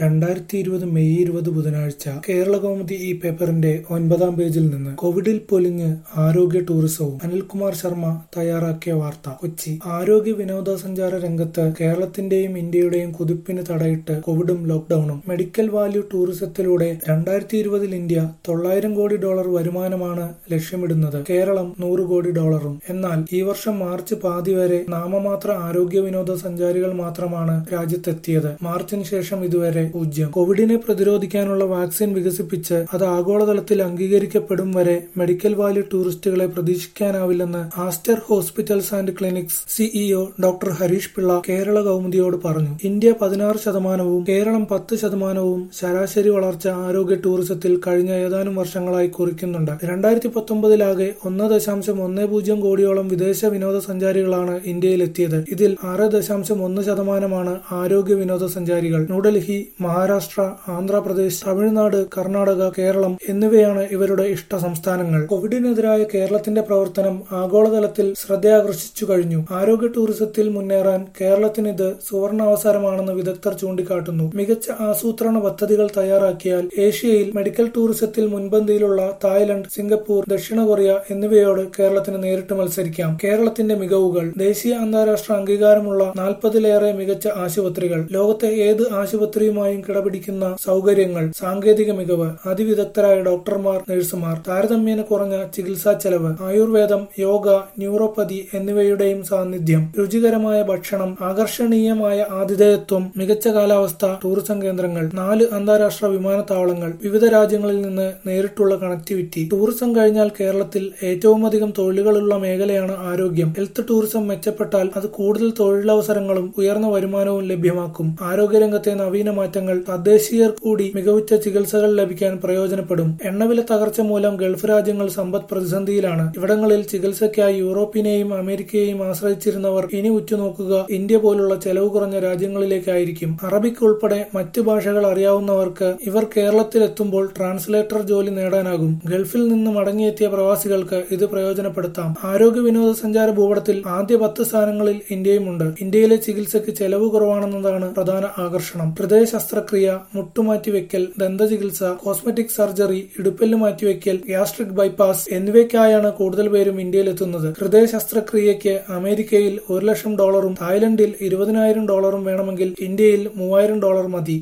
രണ്ടായിരത്തി ഇരുപത് മെയ് ഇരുപത് ബുധനാഴ്ച കേരളകൗമുദി ഈ പേപ്പറിന്റെ ഒൻപതാം പേജിൽ നിന്ന് കോവിഡിൽ പൊലിഞ്ഞ് ആരോഗ്യ ടൂറിസവും അനിൽകുമാർ ശർമ്മ തയ്യാറാക്കിയ വാർത്ത കൊച്ചി ആരോഗ്യ വിനോദസഞ്ചാര രംഗത്ത് കേരളത്തിന്റെയും ഇന്ത്യയുടെയും കുതിപ്പിന് തടയിട്ട് കോവിഡും ലോക്ഡൌണും മെഡിക്കൽ വാല്യൂ ടൂറിസത്തിലൂടെ രണ്ടായിരത്തി ഇരുപതിൽ ഇന്ത്യ തൊള്ളായിരം കോടി ഡോളർ വരുമാനമാണ് ലക്ഷ്യമിടുന്നത് കേരളം നൂറ് കോടി ഡോളറും എന്നാൽ ഈ വർഷം മാർച്ച് പാതി വരെ നാമമാത്ര ആരോഗ്യ വിനോദസഞ്ചാരികൾ മാത്രമാണ് രാജ്യത്തെത്തിയത് മാർച്ചിന് ശേഷം ഇതുവരെ പൂജ്യം കോവിഡിനെ പ്രതിരോധിക്കാനുള്ള വാക്സിൻ വികസിപ്പിച്ച് അത് ആഗോളതലത്തിൽ അംഗീകരിക്കപ്പെടും വരെ മെഡിക്കൽ വാല്യൂ ടൂറിസ്റ്റുകളെ പ്രതീക്ഷിക്കാനാവില്ലെന്ന് Aster hospitals and clinics CEO doctor Harish Pillai Kerala കൗമുദിയോട് പറഞ്ഞു ഇന്ത്യ പതിനാറ് ശതമാനവും കേരളം പത്ത് ശതമാനവും ശരാശരി വളർച്ച ആരോഗ്യ ടൂറിസത്തിൽ കഴിഞ്ഞ ഏതാനും വർഷങ്ങളായി കുറിക്കുന്നുണ്ട് രണ്ടായിരത്തി പത്തൊമ്പതിലാകെ ഒന്ന് ദശാംശം ഒന്ന് പൂജ്യം കോടിയോളം വിദേശ വിനോദസഞ്ചാരികളാണ് ഇന്ത്യയിലെത്തിയത് ഇതിൽ ആറ് ദശാംശം ഒന്ന് ശതമാനമാണ് ആരോഗ്യ വിനോദസഞ്ചാരികൾ ന്യൂഡൽഹി മഹാരാഷ്ട്ര ആന്ധ്രാപ്രദേശ് തമിഴ്നാട് കർണാടക കേരളം എന്നിവയാണ് ഇവരുടെ ഇഷ്ട സംസ്ഥാനങ്ങൾ കോവിഡിനെതിരായ കേരളത്തിന്റെ പ്രവർത്തനം ആഗോളതലത്തിൽ ശ്രദ്ധയാകർഷിച്ചു കഴിഞ്ഞു ആരോഗ്യ ടൂറിസത്തിൽ മുന്നേറാൻ കേരളത്തിന് ഇത് സുവർണാവസരമാണെന്ന് വിദഗ്ധർ ചൂണ്ടിക്കാട്ടുന്നു മികച്ച ആസൂത്രണ പദ്ധതികൾ തയ്യാറാക്കിയാൽ ഏഷ്യയിൽ മെഡിക്കൽ ടൂറിസത്തിൽ മുൻപന്തിയിലുള്ള തായ്ലൻഡ് സിംഗപ്പൂർ ദക്ഷിണ കൊറിയ എന്നിവയോട് കേരളത്തിന് നേരിട്ട് മത്സരിക്കാം കേരളത്തിന്റെ മികവുകൾ ദേശീയ അന്താരാഷ്ട്ര അംഗീകാരമുള്ള നാൽപ്പതിലേറെ മികച്ച ആശുപത്രികൾ ലോകത്തെ ഏത് ആശുപത്രിയുമായും കിടപിടിക്കുന്ന സൗകര്യങ്ങൾ സാങ്കേതിക മികവ് അതിവിദഗ്ധരായ ഡോക്ടർമാർ നഴ്സുമാർ താരതമ്യേന കുറഞ്ഞ ചികിത്സാ ചെലവ് ആയുർവേദം യോഗ ന്യൂറോപ്പതി എന്നിവയുടെയും സാന്നിധ്യം രുചികരമായ ഭക്ഷണം ആകർഷണീയമായ ആതിഥേയത്വം മികച്ച കാലാവസ്ഥ ടൂറിസം കേന്ദ്രങ്ങൾ നാല് അന്താരാഷ്ട്ര വിമാനത്താവളങ്ങൾ വിവിധ രാജ്യങ്ങളിൽ നിന്ന് നേരിട്ടുള്ള കണക്ടിവിറ്റി ടൂറിസം കഴിഞ്ഞാൽ കേരളത്തിൽ ഏറ്റവും അധികം തൊഴിലുകളുള്ള മേഖലയാണ് ആരോഗ്യം ഹെൽത്ത് ടൂറിസം മെച്ചപ്പെട്ടാൽ അത് കൂടുതൽ തൊഴിലവസരങ്ങളും ഉയർന്ന വരുമാനവും ലഭ്യമാക്കും ആരോഗ്യരംഗത്തെ നവീന മാറ്റങ്ങൾ തദ്ദേശീയർ കൂടി മികവുറ്റ ചികിത്സകൾ ലഭിക്കാൻ പ്രയോജനപ്പെടും എണ്ണവില തകർച്ച മൂലം ഗൾഫ് രാജ്യങ്ങൾ സമ്പദ് പ്രതിസന്ധിയിലാണ് ഇവിടങ്ങളിൽ ചികിത്സയ്ക്കായി യൂറോപ്പിനെയും അമേരിക്കയെയും ആശ്രയിച്ചിരുന്നവർ ഇനി ഉറ്റുനോക്കുക ഇന്ത്യ പോലുള്ള ചെലവ് കുറഞ്ഞ രാജ്യങ്ങളിലേക്കായിരിക്കും അറബിക് ഉൾപ്പെടെ മറ്റ് ഭാഷകൾ അറിയാവുന്നവർക്ക് ഇവർ കേരളത്തിലെത്തുമ്പോൾ ട്രാൻസ്ലേറ്റർ ജോലി നേടാനാകും ഗൾഫിൽ നിന്ന് മടങ്ങിയെത്തിയ പ്രവാസികൾക്ക് ഇത് പ്രയോജനപ്പെടുത്താം ആരോഗ്യ വിനോദസഞ്ചാര ഭൂപടത്തിൽ ആദ്യ പത്ത് സ്ഥാനങ്ങളിൽ ഇന്ത്യയുമുണ്ട് ഇന്ത്യയിലെ ചികിത്സയ്ക്ക് ചെലവ് കുറവാണെന്നതാണ് പ്രധാന ആകർഷണം ഹൃദയ ശസ്ത്രക്രിയ മുട്ടുമാറ്റിവെക്കൽ ദന്തചികിത്സ കോസ്മെറ്റിക് സർജറി ഇടുപ്പെല്ല് മാറ്റിവെക്കൽ ഗ്യാസ്ട്രിക് ബൈപ്പാസ് എന്നിവയ്ക്കായാണ് കൂടുതൽ പേരും ഇന്ത്യയിലെത്തുന്നത് ഹൃദയ ശസ്ത്രക്രിയയ്ക്ക് അമേരിക്കയിൽ ഒരു ലക്ഷം ഡോളറും തായ്ലൻഡിൽ ഇരുപതിനായിരം ഡോളറും വേണമെങ്കിൽ ഇന്ത്യയിൽ മൂവായിരം ഡോളർ മതി